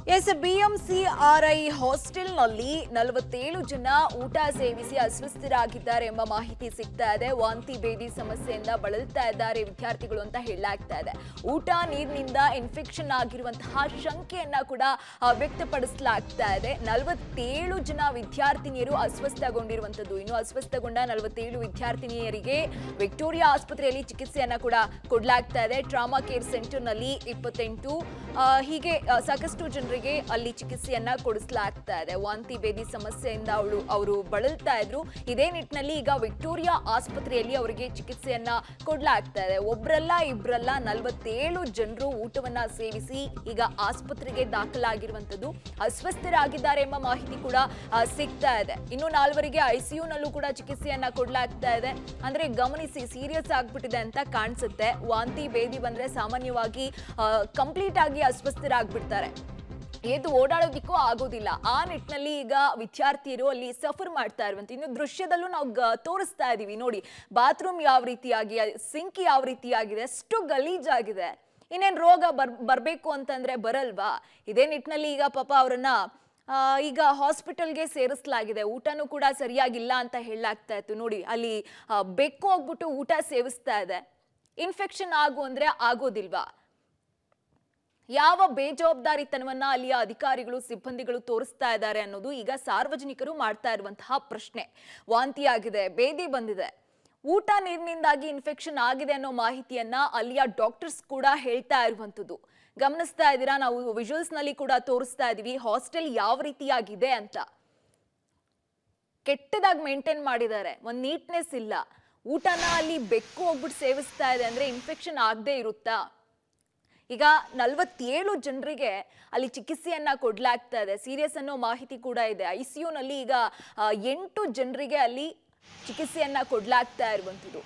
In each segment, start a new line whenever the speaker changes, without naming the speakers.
S BMCRI ಹಾಸ್ಟೆಲ್ನಲ್ಲಿ ನಲವತ್ತೇಳು ಜನ ಊಟ ಸೇವಿಸಿ ಅಸ್ವಸ್ಥರಾಗಿದ್ದಾರೆ ಎಂಬ ಮಾಹಿತಿ ಸಿಗ್ತಾ ಇದೆ ವಾಂತಿ ಭೇದಿ ಸಮಸ್ಯೆಯಿಂದ ಬಳಲ್ತಾ ಇದ್ದಾರೆ ವಿದ್ಯಾರ್ಥಿಗಳು ಅಂತ ಹೇಳಲಾಗ್ತಾ ಇದೆ ಊಟ ನೀರಿನಿಂದ ಇನ್ಫೆಕ್ಷನ್ ಆಗಿರುವಂತಹ ಶಂಕೆಯನ್ನ ಕೂಡ ಆ, ವ್ಯಕ್ತಪಡಿಸಲಾಗ್ತಾ ಇದೆ ನಲವತ್ತೇಳು ಜನ ವಿದ್ಯಾರ್ಥಿನಿಯರು ಅಸ್ವಸ್ಥಗೊಂಡಿರುವಂತದ್ದು ಇನ್ನು ಅಸ್ವಸ್ಥಗೊಂಡ ನಲವತ್ತೇಳು ವಿದ್ಯಾರ್ಥಿನಿಯರಿಗೆ ವಿಕ್ಟೋರಿಯಾ ಆಸ್ಪತ್ರೆಯಲ್ಲಿ ಚಿಕಿತ್ಸೆಯನ್ನ ಕೂಡ ಕೊಡಲಾಗ್ತಾ ಇದೆ ಟ್ರಾಮಾ ಕೇರ್ ಸೆಂಟರ್ನಲ್ಲಿ ಇಪ್ಪತ್ತೆಂಟು ಆ, ಹೀಗೆ ಆ, ಸಾಕಷ್ಟು ಜನರಿಗೆ ಅಲ್ಲಿ ಚಿಕಿತ್ಸೆಯನ್ನ ಕೊಡಿಸಲಾಗ್ತಾ ಇದೆ ವಾಂತಿ ಭೇದಿ ಸಮಸ್ಯೆಯಿಂದ ಅವಳು ಅವರು ಬಳಲ್ತಾ ಇದ್ರು ಇದೇ ನಿಟ್ಟಿನಲ್ಲಿ ಈಗ ವಿಕ್ಟೋರಿಯಾ ಆಸ್ಪತ್ರೆಯಲ್ಲಿ ಅವರಿಗೆ ಚಿಕಿತ್ಸೆಯನ್ನ ಕೊಡಲಾಗ್ತಾ ಇದೆ ಒಬ್ರಲ್ಲ ಇಬ್ರಲ್ಲ ನಲವತ್ತೇಳು ಜನರು ಊಟವನ್ನ ಸೇವಿಸಿ ಈಗ ಆಸ್ಪತ್ರೆಗೆ ದಾಖಲಾಗಿರುವಂತದ್ದು ಅಸ್ವಸ್ಥರಾಗಿದ್ದಾರೆ ಎಂಬ ಮಾಹಿತಿ ಕೂಡ ಆ, ಸಿಗ್ತಾ ಇದೆ ಇನ್ನು ನಾಲ್ವರಿಗೆ ಐಸಿಯುನಲ್ಲೂ ಕೂಡ ಚಿಕಿತ್ಸೆಯನ್ನ ಕೊಡಲಾಗ್ತಾ ಇದೆ ಅಂದ್ರೆ ಗಮನಿಸಿ ಸೀರಿಯಸ್ ಆಗ್ಬಿಟ್ಟಿದೆ ಅಂತ ಕಾಣಿಸುತ್ತೆ ವಾಂತಿ ಭೇದಿ ಬಂದ್ರೆ ಸಾಮಾನ್ಯವಾಗಿ ಕಂಪ್ಲೀಟ್ ಆಗಿ ಅಸ್ವಸ್ಥರಾಗ್ಬಿಡ್ತಾರೆ ಎದ್ದು ಓಡಾಡೋದಿಕ್ಕೂ ಆಗೋದಿಲ್ಲ ಆ ನಿಟ್ಟಿನಲ್ಲಿ ಈಗ ವಿದ್ಯಾರ್ಥಿಯರು ಅಲ್ಲಿ ಸಫರ್ ಮಾಡ್ತಾ ಇರುವಂತ ಇನ್ನು ದೃಶ್ಯದಲ್ಲೂ ನಾವು ಗ- ತೋರಿಸ್ತಾ ಇದೀವಿ ನೋಡಿ ಬಾತ್ರೂಮ್ ಯಾವ ರೀತಿಯಾಗಿ ಸಿಂಕ್ ಯಾವ ರೀತಿಯಾಗಿದೆ ಅಷ್ಟು ಗಲೀಜಾಗಿದೆ ಇನ್ನೇನ್ ರೋಗ ಬರ್ ಬರ್ಬೇಕು ಅಂತಂದ್ರೆ ಬರಲ್ವಾ ಇದೇ ನಿಟ್ಟಿನಲ್ಲಿ ಈಗ ಪಾಪ ಅವರನ್ನ ಆ, ಈಗ ಹಾಸ್ಪಿಟಲ್ಗೆ ಸೇರಿಸಲಾಗಿದೆ ಊಟನೂ ಕೂಡ ಸರಿಯಾಗಿಲ್ಲ ಅಂತ ಹೇಳಲಾಗ್ತಾ ಇತ್ತು ನೋಡಿ ಅಲ್ಲಿ ಆ, ಬೆಕ್ಕು ಹೋಗ್ಬಿಟ್ಟು ಊಟ ಸೇವಿಸ್ತಾ ಇದೆ ಇನ್ಫೆಕ್ಷನ್ ಆಗು ಅಂದ್ರೆ ಆಗೋದಿಲ್ವಾ ಯಾವ ಬೇಜವಾಬ್ದಾರಿತನವನ್ನ ಅಲ್ಲಿಯ ಅಧಿಕಾರಿಗಳು ಸಿಬ್ಬಂದಿಗಳು ತೋರಿಸ್ತಾ ಇದ್ದಾರೆ ಅನ್ನೋದು ಈಗ ಸಾರ್ವಜನಿಕರು ಮಾಡ್ತಾ ಇರುವಂತಹ ಪ್ರಶ್ನೆ ವಾಂತಿ ಆಗಿದೆ ಬೇದಿ ಬಂದಿದೆ ಊಟ ನೀರಿನಿಂದಾಗಿ ಇನ್ಫೆಕ್ಷನ್ ಆಗಿದೆ ಅನ್ನೋ ಮಾಹಿತಿಯನ್ನ ಅಲ್ಲಿಯ ಡಾಕ್ಟರ್ಸ್ ಕೂಡ ಹೇಳ್ತಾ ಇರುವಂಥದ್ದು ಗಮನಿಸ್ತಾ ಇದ್ದೀರಾ ನಾವು ವಿಜುವಲ್ಸ್ ನಲ್ಲಿ ಕೂಡ ತೋರಿಸ್ತಾ ಇದೀವಿ ಹಾಸ್ಟೆಲ್ ಯಾವ ರೀತಿಯಾಗಿದೆ ಅಂತ ಕೆಟ್ಟದಾಗಿ ಮೇಂಟೈನ್ ಮಾಡಿದ್ದಾರೆ ಒಂದು ನೀಟ್ನೆಸ್ ಇಲ್ಲ ಊಟನ ಅಲ್ಲಿ ಬೆಕ್ಕು ಹೋಗ್ಬಿಟ್ಟು ಸೇವಿಸ್ತಾ ಇದೆ ಅಂದ್ರೆ ಇನ್ಫೆಕ್ಷನ್ ಆಗದೆ ಇರುತ್ತಾ ಈಗ ನಲವತ್ತೇಳು ಜನರಿಗೆ ಅಲ್ಲಿ ಚಿಕಿತ್ಸೆಯನ್ನ ಕೊಡ್ಲಾಗ್ತಾ ಇದೆ ಸೀರಿಯಸ್ ಅನ್ನೋ ಮಾಹಿತಿ ಕೂಡ ಇದೆ ಐ ಸಿ ಯುನಲ್ಲಿ ಈಗ ಆ, ಎಂಟು ಜನರಿಗೆ ಅಲ್ಲಿ ಚಿಕಿತ್ಸೆಯನ್ನ ಕೊಡ್ಲಾಗ್ತಾ ಇರುವಂಥದ್ದು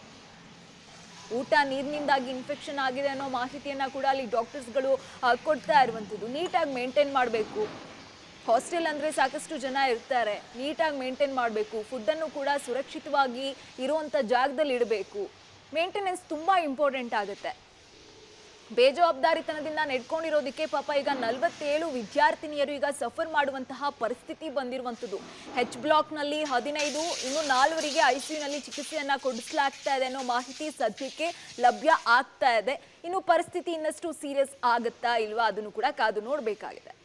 ಊಟ ನೀರಿನಿಂದಾಗಿ ಇನ್ಫೆಕ್ಷನ್ ಆಗಿದೆ ಅನ್ನೋ ಮಾಹಿತಿಯನ್ನ ಕೂಡ ಅಲ್ಲಿ ಡಾಕ್ಟರ್ಸ್ಗಳು ಆ, ಕೊಡ್ತಾ ಇರುವಂಥದ್ದು ನೀಟಾಗಿ ಮೇಂಟೈನ್ ಮಾಡಬೇಕು ಹಾಸ್ಟೆಲ್ ಅಂದರೆ ಸಾಕಷ್ಟು ಜನ ಇರ್ತಾರೆ ನೀಟಾಗಿ ಮೇಂಟೈನ್ ಮಾಡಬೇಕು ಫುಡ್ಡನ್ನು ಕೂಡ ಸುರಕ್ಷಿತವಾಗಿ ಇರುವಂಥ ಜಾಗದಲ್ಲಿ ಇಡಬೇಕು ಮೇಂಟೆನೆನ್ಸ್ ತುಂಬ ಇಂಪಾರ್ಟೆಂಟ್ ಆಗುತ್ತೆ ಬೇಜವಾಬ್ದಾರಿತನದಿಂದ ನಡ್ಕೊಂಡಿರೋದಕ್ಕೆ ಪಾಪ ಈಗ ನಲವತ್ತೇಳು ವಿದ್ಯಾರ್ಥಿನಿಯರು ಈಗ ಸಫರ್ ಮಾಡುವಂತಹ ಪರಿಸ್ಥಿತಿ ಬಂದಿರುವಂಥದ್ದು ಹೆಚ್ ಬ್ಲಾಕ್ನಲ್ಲಿ ಹದಿನೈದು ಇನ್ನು ನಾಲ್ವರಿಗೆ ಐಸಿಯುನಲ್ಲಿ ಚಿಕಿತ್ಸೆಯನ್ನ ಕೊಡಿಸಲಾಗ್ತಾ ಇದೆ ಅನ್ನೋ ಮಾಹಿತಿ ಸದ್ಯಕ್ಕೆ ಲಭ್ಯ ಆಗ್ತಾ ಇದೆ ಇನ್ನು ಪರಿಸ್ಥಿತಿ ಇನ್ನಷ್ಟು ಸೀರಿಯಸ್ ಆಗುತ್ತಾ ಇಲ್ವಾ ಅದನ್ನು ಕೂಡ ಕಾದು ನೋಡಬೇಕಾಗಿದೆ